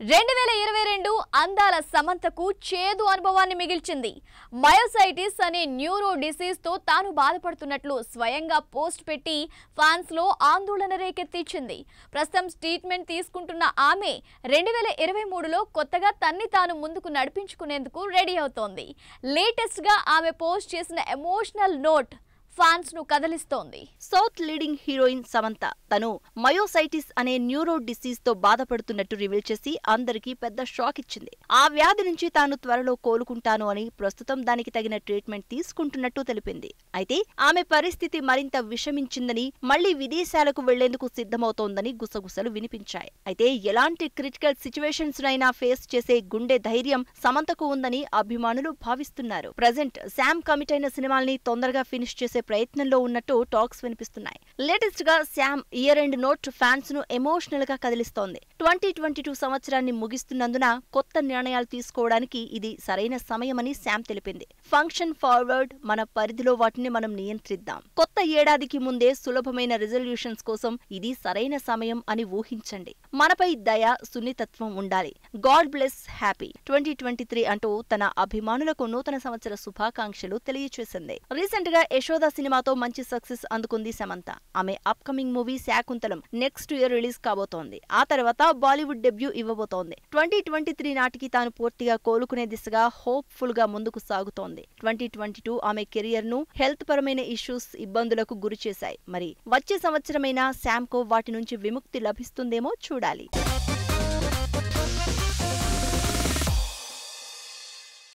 రెండు వేల ఇరవై రెండు అందాల సమంతకు చేదు అనుభవాన్ని మిగిల్చింది మయోసైటిస్ అనే న్యూరో డిసీజ్ తో తాను బాధపడుతున్నట్లు స్వయంగా పోస్ట్ పెట్టి ఫ్యాన్స్ లో ఆందోళన రేకెత్తించింది ప్రస్తుతం ట్రీట్మెంట్ తీసుకుంటున్న ఆమె రెండు వేల ఇరవై మూడులో కొత్తగా తన్ని తాను ముందుకు నడిపించుకునేందుకు రెడీ అవుతోంది లేటెస్ట్ గా ఆమె పోస్ట్ చేసిన ఎమోషనల్ నోట్ ఫ్యాన్స్ ను కదిలిస్తోంది సౌత్ లీడింగ్ హీరోయిన్ సమంత తను మయోసైటిస్ అనే న్యూరో డిసీజ్ తో బాధపడుతున్నట్టు రివీల్ చేసి అందరికీ పెద్ద షాక్ ఇచ్చింది ఆ వ్యాధి నుంచి తాను త్వరలో కోలుకుంటాను అని ప్రస్తుతం దానికి తగిన ట్రీట్మెంట్ తీసుకుంటున్నట్టు తెలిపింది అయితే ఆమె పరిస్థితి మరింత విషమించిందని మళ్లీ విదేశాలకు వెళ్లేందుకు సిద్ధమవుతోందని గుసగుసలు వినిపించాయి అయితే ఎలాంటి క్రిటికల్ సిచ్యువేషన్స్ నైనా ఫేస్ చేసే గుండె ధైర్యం సమంతకు ఉందని అభిమానులు భావిస్తున్నారు ప్రజెంట్ శామ్ కమిట్ అయిన సినిమాల్ని తొందరగా ఫినిష్ చేసే ప్రయత్నంలో ఉన్నట్టు టాక్స్ వినిపిస్తున్నాయి లేటెస్ట్ గా Sam year end note fans ను ఎమోషనల్ గా కదిలిస్తోంది ట్వంటీ ట్వంటీ టూ సంవత్సరాన్ని ముగిస్తున్నందున కొత్త నిర్ణయాలు తీసుకోవడానికి ఇది సరైన సమయమని శామ్ తెలిపింది ఫంక్షన్ ఫార్వర్డ్ మన పరిధిలో వాటిని మనం నియంత్రిద్దాం కొత్త ఏడాదికి ముందే సులభమైన రిజల్యూషన్స్ కోసం ఇది సరైన సమయం అని ఊహించండి మనపై దయ సున్నితత్వం ఉండాలి god bless happy twenty twenty three అంటూ తన అభిమానులకు నూతన సంవత్సర శుభాకాంక్షలు తెలియచేసింది రీసెంట్ గా యశోద సినిమాతో మంచి సక్సెస్ అందుకుంది సమంత ఆమె upcoming movie Shaakuntalam next year release కాబోతోంది ఆ తర్వాత బాలీవుడ్ డెబ్యూ ఇవ్వబోతోంది ట్వంటీ ట్వంటీ త్రీ నాటికి తాను పూర్తిగా కోలుకునే దిశగా హోప్ఫుల్ గా ముందుకు సాగుతోంది ట్వంటీ ట్వంటీ టూ ఆమె కెరియర్ ను హెల్త్ పరమైన ఇష్యూస్ ఇబ్బందులకు గురి చేశాయి మరి వచ్చే సంవత్సరమైనా శామ్ కు వాటి నుంచి విముక్తి లభిస్తుందేమో చూడాలి